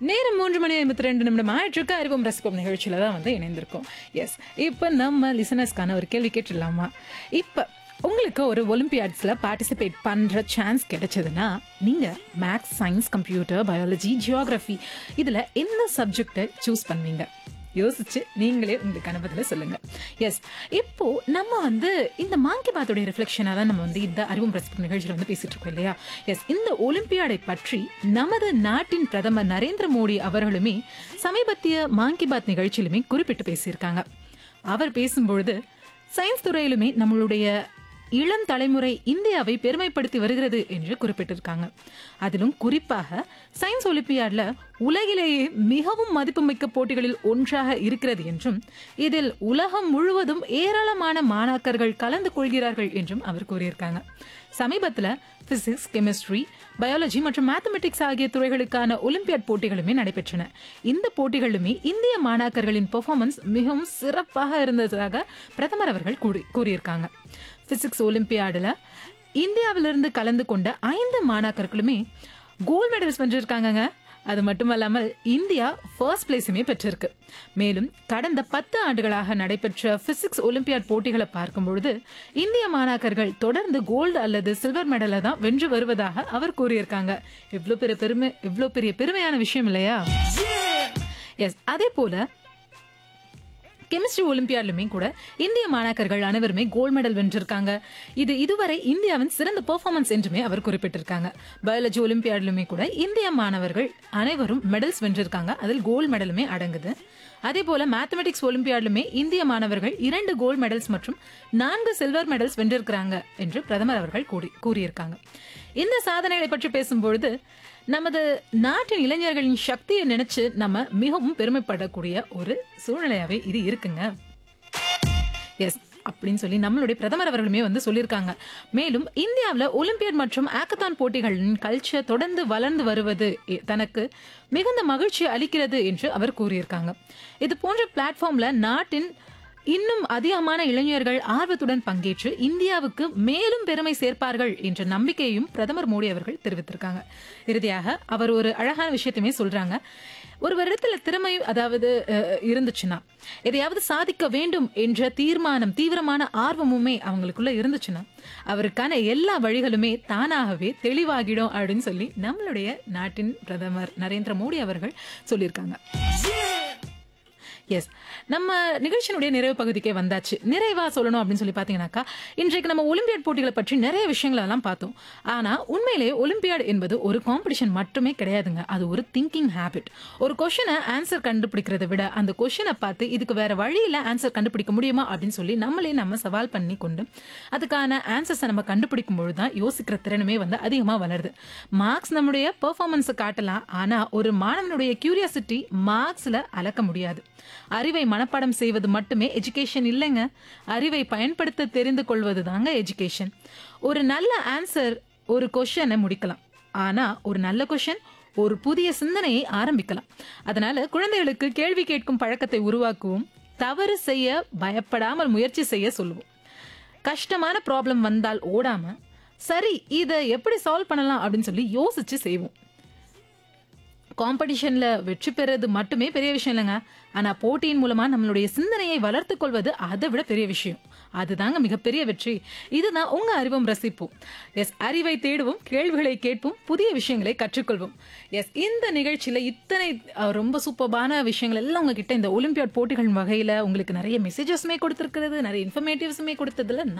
நேரம் மூன்று மணி ஐம்பத்தி ரெண்டு நிமிடம் ஆயிற்றுக்கு அறிவும் ரசிப்போம் நிகழ்ச்சியில தான் வந்து இணைந்திருக்கோம் எஸ் இப்போ நம்ம லிசனர்ஸ்க்கான ஒரு கேள்வி கேட்டுடலாமா இப்போ உங்களுக்கு ஒரு ஒலிம்பியாட்ஸில் பார்ட்டிசிபேட் பண்ணுற சான்ஸ் கிடைச்சதுன்னா நீங்கள் maths science computer biology geography இதில் என்ன சப்ஜெக்டை சூஸ் பண்ணுவீங்க யோசிச்சு நீங்களே உங்களுக்கான பதில சொல்லுங்க எஸ் இப்போ நம்ம வந்து இந்த மாங்கி பாத்தோடைய ரிஃப்ளெக்ஷனாக தான் நம்ம வந்து இந்த அறிவும் பிரசிப் நிகழ்ச்சியில் வந்து பேசிட்டு இருக்கோம் இல்லையா எஸ் இந்த ஒலிம்பியாடை பற்றி நமது நாட்டின் பிரதமர் நரேந்திர மோடி அவர்களுமே சமீபத்திய மாங்கி பாத் நிகழ்ச்சியிலுமே குறிப்பிட்டு பேசியிருக்காங்க அவர் பேசும்பொழுது சயின்ஸ் துறையிலுமே நம்மளுடைய இளம் தலைமுறை இந்தியாவை பெருமைப்படுத்தி வருகிறது என்று குறிப்பிட்டிருக்காங்க அதிலும் குறிப்பாக சயின்ஸ் ஒலிம்பியாட்ல உலகிலேயே மிகவும் மதிப்புமிக்க போட்டிகளில் ஒன்றாக இருக்கிறது என்றும் இதில் உலகம் முழுவதும் ஏராளமான மாணாக்கர்கள் கலந்து கொள்கிறார்கள் என்றும் அவர் கூறியிருக்காங்க சமீபத்தில் பிசிக்ஸ் கெமிஸ்ட்ரி பயாலஜி மற்றும் மேத்தமெட்டிக்ஸ் ஆகிய துறைகளுக்கான ஒலிம்பியாட் போட்டிகளுமே நடைபெற்றன இந்த போட்டிகளுமே இந்திய மாணாக்கர்களின் பெர்ஃபார்மன்ஸ் மிகவும் சிறப்பாக இருந்ததாக பிரதமர் அவர்கள் கூறி கூறியிருக்காங்க பிசிக்ஸ் ஒலிம்பியாடில் இந்தியாவிலிருந்து கலந்து கொண்ட ஐந்து மாணாக்கர்களுமே கோல்ட் மெடல்ஸ் வென்றிருக்காங்கங்க அது மட்டுமல்லாமல் இந்தியா ஃபர்ஸ்ட் பிளேஸுமே பெற்றிருக்கு மேலும் கடந்த பத்து ஆண்டுகளாக நடைபெற்ற பிசிக்ஸ் ஒலிம்பியாட் போட்டிகளை பார்க்கும் பொழுது இந்திய மாணாக்கர்கள் தொடர்ந்து கோல்டு அல்லது சில்வர் மெடலை தான் வென்று வருவதாக அவர் கூறியிருக்காங்க இவ்வளோ பெரிய பெருமை இவ்வளோ பெரிய பெருமையான விஷயம் இல்லையா எஸ் அதே போல கெமிஸ்ட்ரி ஒலிம்பியாட்லுமே கூட இந்திய மாணாக்கர்கள் அனைவருமே கோல்ட் மெடல் வென்றிருக்காங்க இது இதுவரை இந்தியாவின் சிறந்த பெர்ஃபார்மன்ஸ் என்றுமே அவர் குறிப்பிட்டிருக்காங்க பயாலஜி ஒலிம்பியாட்லுமே கூட இந்திய மாணவர்கள் அனைவரும் மெடல்ஸ் வென்றிருக்காங்க அதில் கோல்ட் மெடலுமே அடங்குது அதே போல மேத்தமெட்டிக்ஸ் ஒலிம்பியாட்லுமே இந்திய மாணவர்கள் இரண்டு கோல்ட் மெடல்ஸ் மற்றும் நான்கு சில்வர் மெடல்ஸ் வென்றிருக்கிறாங்க என்று பிரதமர் அவர்கள் கூறி கூறியிருக்காங்க இந்த சாதனைகளை பற்றி பேசும்பொழுது நமது நாட்டின் இளைஞர்களின் சக்தியை நினைச்சு நம்ம மிகவும் பெருமைப்படக்கூடிய ஒரு சூழ்நிலையாவே இது இருக்குங்க எஸ் அப்படின்னு சொல்லி நம்மளுடைய பிரதமர் அவர்களுமே வந்து சொல்லியிருக்காங்க மேலும் இந்தியாவில் ஒலிம்பியட் மற்றும் ஆக்கத்தான் போட்டிகளின் கல்ச்சர் தொடர்ந்து வளர்ந்து வருவது எ- தனக்கு மிகுந்த மகிழ்ச்சி அளிக்கிறது என்று அவர் கூறியிருக்காங்க இது போன்ற பிளாட்ஃபார்ம்ல நாட்டின் இன்னும் அதிகமான இளைஞர்கள் ஆர்வத்துடன் பங்கேற்று இந்தியாவுக்கு மேலும் பெருமை சேர்ப்பார்கள் என்ற நம்பிக்கையையும் பிரதமர் மோடி அவர்கள் தெரிவித்திருக்காங்க இறுதியாக அவர் ஒரு அழகான விஷயத்தையுமே சொல்றாங்க ஒரு வருடத்துல திறமை அதாவது அஹ், இருந்துச்சுன்னா எதையாவது சாதிக்க வேண்டும் என்ற தீர்மானம் தீவிரமான ஆர்வமுமே அவங்களுக்குள்ள இருந்துச்சுன்னா அவருக்கான எல்லா வழிகளுமே தானாகவே தெளிவாகிடும் அப்படின்னு சொல்லி நம்மளுடைய நாட்டின் பிரதமர் நரேந்திர மோடி அவர்கள் சொல்லியிருக்காங்க எஸ் நம்ம நிகழ்ச்சியினுடைய நிறைவு பகுதிக்கே வந்தாச்சு நிறைவா சொல்லணும் அப்படின்னு சொல்லி பார்த்தீங்கன்னாக்கா இன்றைக்கு நம்ம ஒலிம்பியாட் போட்டிகளை பற்றி நிறைய விஷயங்கள் எல்லாம் பார்த்தோம் ஆனா உண்மையிலேயே ஒலிம்பியாட் என்பது ஒரு காம்படிஷன் மட்டுமே கிடையாதுங்க அது ஒரு திங்கிங் ஹேபிட் ஒரு கொஷனை ஆன்சர் கண்டுபிடிக்கிறத விட அந்த கொஷனை பார்த்து இதுக்கு வேற வழியில ஆன்சர் கண்டுபிடிக்க முடியுமா அப்படின்னு சொல்லி நம்மளே நம்ம சவால் பண்ணி கொண்டு அதுக்கான ஆன்சர்ஸை நம்ம கண்டுபிடிக்கும் பொழுது தான் யோசிக்கிற திறனுமே வந்து அதிகமாக வளருது மார்க்ஸ் நம்முடைய பெர்ஃபார்மன்ஸை காட்டலாம் ஆனா ஒரு மாணவனுடைய கியூரியாசிட்டி மார்க்ஸ்ல அளக்க முடியாது அறிவை மனப்பாடம் செய்வது மட்டுமே எஜுகேஷன் இல்லைங்க அறிவை பயன்படுத்த தெரிந்து கொள்வது தாங்க எஜுகேஷன் ஒரு நல்ல ஆன்சர் ஒரு கொஷனை முடிக்கலாம் ஆனா ஒரு நல்ல கொஷன் ஒரு புதிய சிந்தனையை ஆரம்பிக்கலாம் அதனால குழந்தைகளுக்கு கேள்வி கேட்கும் பழக்கத்தை உருவாக்குவோம் தவறு செய்ய பயப்படாமல் முயற்சி செய்ய சொல்லுவோம் கஷ்டமான ப்ராப்ளம் வந்தால் ஓடாம சரி இதை எப்படி சால்வ் பண்ணலாம் அப்படின்னு சொல்லி யோசிச்சு செய்வோம் காம்படிஷன்ல வெற்றி பெறது மட்டுமே பெரிய விஷயம் இல்லைங்க ஆனா போட்டியின் மூலமா நம்மளுடைய சிந்தனையை வளர்த்துக் கொள்வது அதை விட பெரிய விஷயம் அதுதாங்க மிகப்பெரிய வெற்றி இதுதான் உங்க அறிவும் ரசிப்போம் எஸ் அறிவை தேடுவோம் கேள்விகளை கேட்போம் புதிய விஷயங்களை கற்றுக்கொள்வோம் எஸ் இந்த நிகழ்ச்சியில இத்தனை அஹ், ரொம்ப சூப்பர்பான விஷயங்கள் எல்லாம் உங்ககிட்ட இந்த ஒலிம்பியாட் போட்டிகள் வகையில உங்களுக்கு நிறைய மெசேஜஸ்மே கொடுத்திருக்கிறது நிறைய இன்ஃபர்மேட்டிவ்ஸுமே கொடுத்ததுல